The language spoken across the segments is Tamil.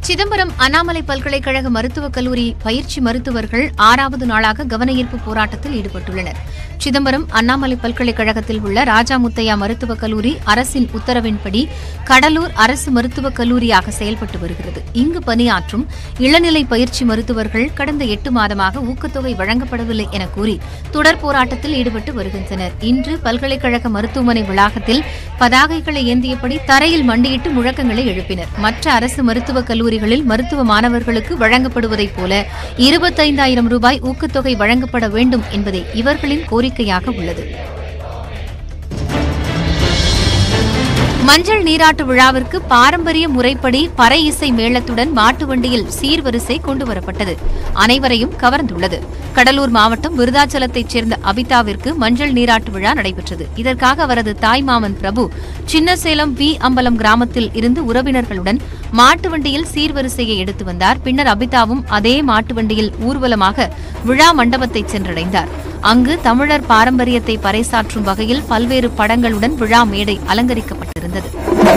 சிதம்பரம் அண்ணாமலை பல்கலைக்கழக மருத்துவக் கல்லூரி பயிற்சி மருத்துவர்கள் ஆறாவது நாளாக கவனஈர்ப்பு போராட்டத்தில் ஈடுபட்டுள்ளனர் சிதம்பரம் அண்ணாமலை பல்கலைக்கழகத்தில் உள்ள ராஜா முத்தையா மருத்துவக் கல்லூரி அரசின் உத்தரவின்படி கடலூர் அரசு மருத்துவக் கல்லூரியாக செயல்பட்டு வருகிறது இங்கு பணியாற்றும் இளநிலை பயிற்சி மருத்துவர்கள் கடந்த எட்டு மாதமாக ஊக்கத்தொகை வழங்கப்படவில்லை என கூறி தொடர் போராட்டத்தில் ஈடுபட்டு வருகின்றனர் இன்று பல்கலைக்கழக மருத்துவமனை வளாகத்தில் பதாகைகளை ஏந்தியபடி தரையில் மண்டியிட்டு முழக்கங்களை எழுப்பினர் மற்ற அரசு மருத்துவக் கல்லூரிகளில் மருத்துவ மாணவர்களுக்கு வழங்கப்படுவதைப் போல இருபத்தைந்தாயிரம் ரூபாய் ஊக்கத்தொகை வழங்கப்பட வேண்டும் என்பதே இவர்களின் கோரிக்கையாக உள்ளது மஞ்சள் நீராட்டு விழாவிற்கு பாரம்பரிய முறைப்படி பறை இசை மேளத்துடன் மாட்டு வண்டியில் சீர்வரிசை கொண்டுவரப்பட்டது அனைவரையும் கவர்ந்துள்ளது கடலூர் மாவட்டம் விருதாச்சலத்தைச் சேர்ந்த அபிதாவிற்கு மஞ்சள் நீராட்டு விழா நடைபெற்றது இதற்காக அவரது தாய் மாமன் பிரபு சின்னசேலம் வி அம்பலம் கிராமத்தில் இருந்து உறவினர்களுடன் மாட்டு வண்டியில் சீர்வரிசையை எடுத்து வந்தார் பின்னர் அபிதாவும் அதே மாட்டு வண்டியில் ஊர்வலமாக விழா மண்டபத்தை சென்றடைந்தார் அங்கு தமிழர் பாரம்பரியத்தை பறைசாற்றும் வகையில் பல்வேறு படங்களுடன் விழா மேடை அலங்கரிக்கப்பட்டிருந்தது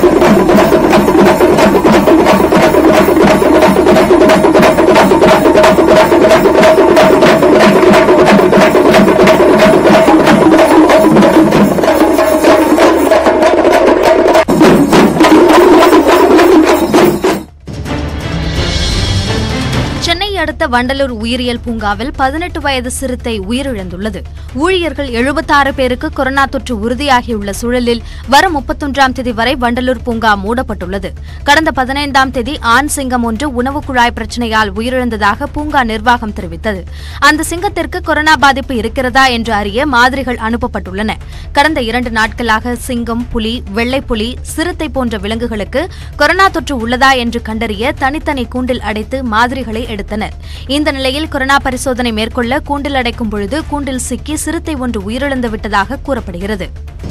சென்னை அடுத்த வண்டலூர் உயிரியல் பூங்காவில் பதினெட்டு வயது சிறுத்தை உயிரிழந்துள்ளது ஊழியர்கள் எழுபத்தாறு பேருக்கு கொரோனா தொற்று உறுதியாகியுள்ள சூழலில் வரும் முப்பத்தொன்றாம் தேதி வரை வண்டலூர் பூங்கா மூடப்பட்டுள்ளது கடந்த பதினைந்தாம் தேதி ஆண் சிங்கம் ஒன்று உணவு குழாய் பிரச்சனையால் உயிரிழந்ததாக பூங்கா நிர்வாகம் தெரிவித்தது அந்த சிங்கத்திற்கு கொரோனா பாதிப்பு இருக்கிறதா என்று அறிய மாதிரிகள் அனுப்பப்பட்டுள்ளன கடந்த இரண்டு நாட்களாக சிங்கம் புலி வெள்ளை புலி சிறுத்தை போன்ற விலங்குகளுக்கு கொரோனா தொற்று உள்ளதா என்று கண்டறிய தனித்தனி கூண்டில் அடைத்து மாதிரிகளை எடுத்தனர் இந்த நிலையில் கொரோனா பரிசோதனை மேற்கொள்ள கூண்டில் அடைக்கும் பொழுது கூண்டில் சிக்கி சிறுத்தை ஒன்று உயிரிழந்து விட்டதாக கூறப்படுகிறது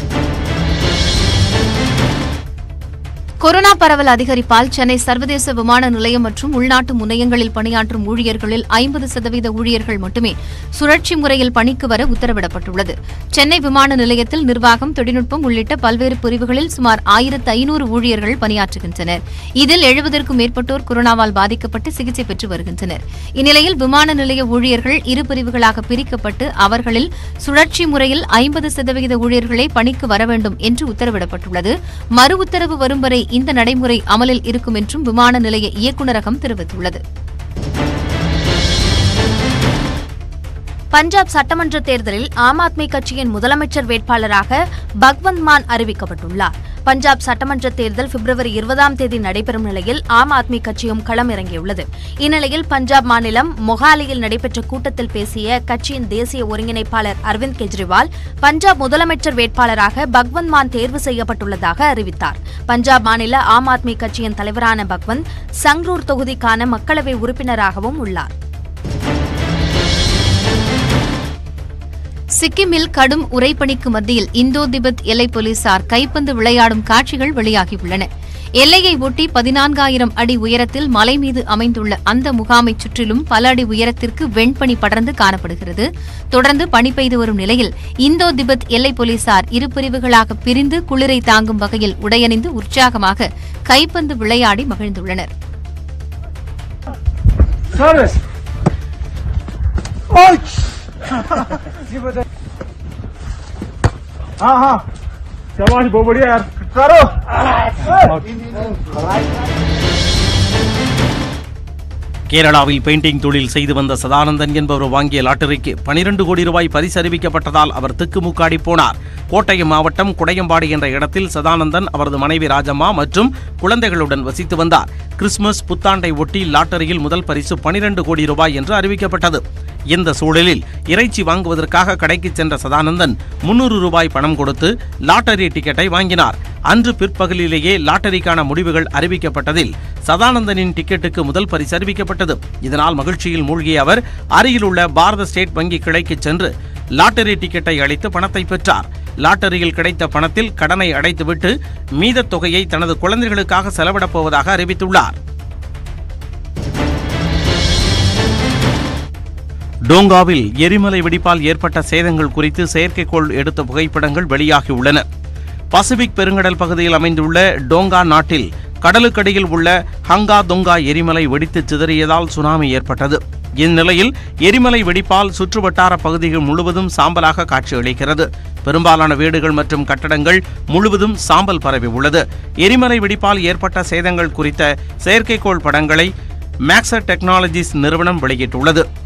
கொரோனா பரவல் அதிகரிப்பால் சென்னை சர்வதேச விமான நிலையம் மற்றும் உள்நாட்டு முனையங்களில் பணியாற்றும் ஊழியர்களில் ஐம்பது சதவீத ஊழியர்கள் மட்டுமே சுழற்சி முறையில் பணிக்கு வர உத்தரவிடப்பட்டுள்ளது சென்னை விமான நிலையத்தில் நிர்வாகம் தொழில்நுட்பம் உள்ளிட்ட பல்வேறு பிரிவுகளில் சுமார் ஆயிரத்து ஐநூறு ஊழியர்கள் பணியாற்றுகின்றனர் இதில் எழுபதற்கும் மேற்பட்டோர் கொரோனாவால் பாதிக்கப்பட்டு சிகிச்சை பெற்று வருகின்றனர் இந்நிலையில் விமான நிலைய ஊழியர்கள் இரு பிரிவுகளாக பிரிக்கப்பட்டு அவர்களில் சுழற்சி முறையில் ஐம்பது சதவீத ஊழியர்களே பணிக்கு வர வேண்டும் என்று உத்தரவிடப்பட்டுள்ளது மறு உத்தரவு வரும் வரை இந்த நடைமுறை அமலில் இருக்கும் என்றும் விமான நிலைய இயக்குநரகம் தெரிவித்துள்ளது பஞ்சாப் சட்டமன்ற தேர்தலில் ஆம் ஆத்மி கட்சியின் முதலமைச்சர் வேட்பாளராக பக்வந்த் மான் அறிவிக்கப்பட்டுள்ளார் பஞ்சாப் சட்டமன்ற தேர்தல் பிப்ரவரி இருபதாம் தேதி நடைபெறும் நிலையில் ஆம் ஆத்மி கட்சியும் களம் இறங்கியுள்ளது இந்நிலையில் பஞ்சாப் மாநிலம் மொஹாலியில் நடைபெற்ற கூட்டத்தில் பேசிய கட்சியின் தேசிய ஒருங்கிணைப்பாளர் அரவிந்த் கெஜ்ரிவால் பஞ்சாப் முதலமைச்சர் வேட்பாளராக பக்வந்த் மான் தேர்வு செய்யப்பட்டுள்ளதாக அறிவித்தார் பஞ்சாப் மாநில ஆம் ஆத்மி கட்சியின் தலைவரான பக்வந்த் சங்ரூர் தொகுதிக்கான மக்களவை உறுப்பினராகவும் உள்ளார் சிக்கிமில் கடும் உறைபனிக்கு மத்தியில் இந்தோ திபெத் எல்லை போலீசார் கைப்பந்து விளையாடும் காட்சிகள் வெளியாகியுள்ளன எல்லையை ஒட்டி பதினான்காயிரம் அடி உயரத்தில் மலை மீது அமைந்துள்ள அந்த முகாமைச் சுற்றிலும் பல அடி உயரத்திற்கு வெண்பனி படர்ந்து காணப்படுகிறது தொடர்ந்து பனி பெய்து வரும் நிலையில் இந்தோ திபெத் எல்லை போலீசார் இரு பிரிவுகளாக பிரிந்து குளிரை தாங்கும் வகையில் உடையணிந்து உற்சாகமாக கைப்பந்து விளையாடி மகிழ்ந்துள்ளனர் Service. Ouch! हाँ हाँ शाबाश बहुत बढ़िया यार करो கேரளாவில் பெயிண்டிங் தொழில் செய்து வந்த சதானந்தன் என்பவர் வாங்கிய லாட்டரிக்கு 12 கோடி ரூபாய் பரிசு அறிவிக்கப்பட்டதால் அவர் திக்குமுக்காடி போனார் கோட்டயம் மாவட்டம் குடையம்பாடி என்ற இடத்தில் சதானந்தன் அவரது மனைவி ராஜம்மா மற்றும் குழந்தைகளுடன் வசித்து வந்தார் கிறிஸ்துமஸ் புத்தாண்டை ஒட்டி லாட்டரியில் முதல் பரிசு 12 கோடி ரூபாய் என்று அறிவிக்கப்பட்டது இந்த சூழலில் இறைச்சி வாங்குவதற்காக கடைக்கு சென்ற சதானந்தன் முன்னூறு ரூபாய் பணம் கொடுத்து லாட்டரி டிக்கெட்டை வாங்கினார் அன்று பிற்பகலிலேயே லாட்டரிக்கான முடிவுகள் அறிவிக்கப்பட்டதில் சதானந்தனின் டிக்கெட்டுக்கு முதல் பரிசு அறிவிக்கப்பட்டது இதனால் மகிழ்ச்சியில் மூழ்கிய அவர் அருகிலுள்ள பாரத ஸ்டேட் வங்கி கிளைக்கு சென்று லாட்டரி டிக்கெட்டை அளித்து பணத்தை பெற்றார் லாட்டரியில் கிடைத்த பணத்தில் கடனை அடைத்துவிட்டு மீதத் தொகையை தனது குழந்தைகளுக்காக செலவிடப் போவதாக அறிவித்துள்ளார் டோங்காவில் எரிமலை வெடிப்பால் ஏற்பட்ட சேதங்கள் குறித்து செயற்கைக்கோள் எடுத்த புகைப்படங்கள் வெளியாகியுள்ளன பசிபிக் பெருங்கடல் பகுதியில் அமைந்துள்ள டோங்கா நாட்டில் கடலுக்கடியில் உள்ள ஹங்கா தொங்கா எரிமலை வெடித்து சிதறியதால் சுனாமி ஏற்பட்டது இந்நிலையில் எரிமலை வெடிப்பால் சுற்றுவட்டார பகுதிகள் முழுவதும் சாம்பலாக காட்சியளிக்கிறது பெரும்பாலான வீடுகள் மற்றும் கட்டடங்கள் முழுவதும் சாம்பல் பரவி உள்ளது எரிமலை வெடிப்பால் ஏற்பட்ட சேதங்கள் குறித்த செயற்கைக்கோள் படங்களை மேக்ஸர் டெக்னாலஜிஸ் நிறுவனம் வெளியிட்டுள்ளது